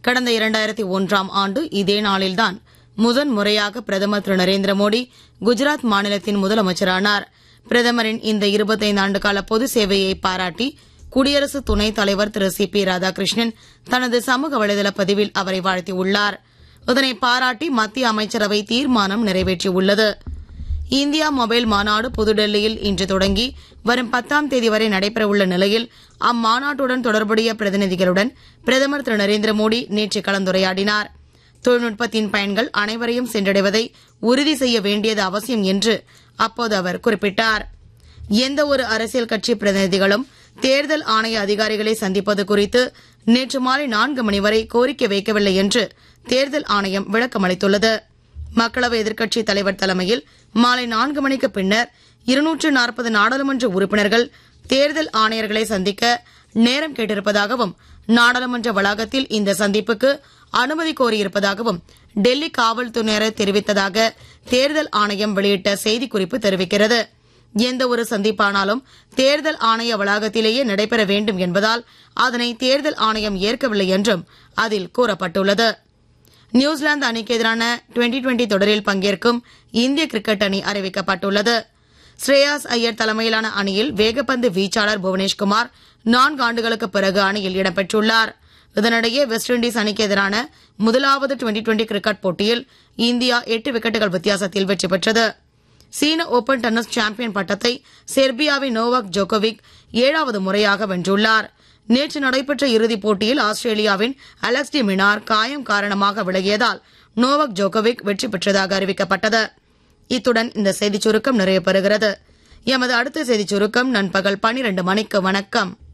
கடந்த இரண்டாயிரத்தி ஒன்றாம் ஆண்டு இதே நாளில்தான் முதன் முறையாக பிரதமர் திரு நரேந்திர மோடி குஜராத் மாநிலத்தின் முதலமைச்சரானார் பிரதமரின் இந்த இருபத்தைந்து ஆண்டு கால பொது சேவையை பாராட்டி குடியரசு துணைத் தலைவர் திரு சி பி ராதாகிருஷ்ணன் தனது சமூக வலைதள பதிவில் அவரை வாழ்த்தியுள்ளார் இதனை பாராட்டி மத்திய அமைச்சரவை தீர்மானம் நிறைவேற்றியுள்ளது இந்தியா மொபைல் மாநாடு புதுடெல்லியில் இன்று தொடங்கி வரும் பத்தாம் தேதி வரை நடைபெறவுள்ள நிலையில் அம்மாநாட்டுடன் தொடர்புடைய பிரதிநிதிகளுடன் பிரதமர் திரு நரேந்திர மோடி நேற்று கலந்துரையாடினார் தொழில்நுட்பத்தின் பயன்கள் அனைவரையும் சென்றடைவதை உறுதி செய்ய வேண்டியது அவசியம் என்று அப்போது அவர் குறிப்பிட்டார் எந்த ஒரு அரசியல் கட்சி பிரதிநிதிகளும் தேர்தல் ஆணைய அதிகாரிகளை சந்திப்பது குறித்து நேற்று மாலை நான்கு மணி வரை கோரிக்கை வைக்கவில்லை என்று தேர்தல் ஆணையம் விளக்கமளித்துள்ளது மக்களவை எதிர்க்கட்சி தலைவர் தலைமையில் மாலை நான்கு மணிக்கு பின்னர் இருநூற்று நாற்பது நாடாளுமன்ற உறுப்பினர்கள் தேர்தல் ஆணையர்களை சந்திக்க நேரம் கேட்டிருப்பதாகவும் நாடாளுமன்ற வளாகத்தில் இந்த சந்திப்புக்கு அனுமதி கோரியிருப்பதாகவும் டெல்லி காவல்துறையினர் தெரிவித்ததாக தேர்தல் ஆணையம் வெளியிட்ட செய்திக்குறிப்பு தெரிவிக்கிறது எந்த ஒரு சந்திப்பானாலும் தேர்தல் ஆணைய வளாகத்திலேயே நடைபெற வேண்டும் என்பதால் அதனை தேர்தல் ஆணையம் ஏற்கவில்லை என்றும் அதில் கூறப்பட்டுள்ளது நியூசிலாந்து அணிக்கு எதிரான டுவெண்டி டுவெண்டி தொடரில் பங்கேற்கும் இந்திய கிரிக்கெட் அணி அறிவிக்கப்பட்டுள்ளது ஸ்ரேயாஸ் ஐயர் தலைமையிலான அணியில் வேகப்பந்து வீச்சாளர் புவனேஷ்குமார் நான்கு ஆண்டுகளுக்கு பிறகு அணியில் இடம்பெற்றுள்ளார் இதனிடையே வெஸ்ட் இண்டீஸ் அணிக்கு எதிரான முதலாவது டுவெண்டி டுவெண்டி கிரிக்கெட் போட்டியில் இந்தியா எட்டு விக்கெட்டுகள் வித்தியாசத்தில் வெற்றி பெற்றது சீன ஓபன் டென்னிஸ் சாம்பியன் பட்டத்தை செர்பியாவின் நோவாக் ஜோகோவிக் ஏழாவது முறையாக வென்றுள்ளார் நேற்று நடைபெற்ற இறுதிப் போட்டியில் ஆஸ்திரேலியாவின் அலெக்ஸ் டி மினார் காயம் காரணமாக விலகியதால் நோவாக் ஜோகோவிக் வெற்றி பெற்றதாக அறிவிக்கப்பட்டது இத்துடன் இந்த செய்திச் சுருக்கம் நிறைவு பெறுகிறது எமது அடுத்த செய்திச் சுருக்கம் நண்பகல் பனிரெண்டு மணிக்கு வணக்கம்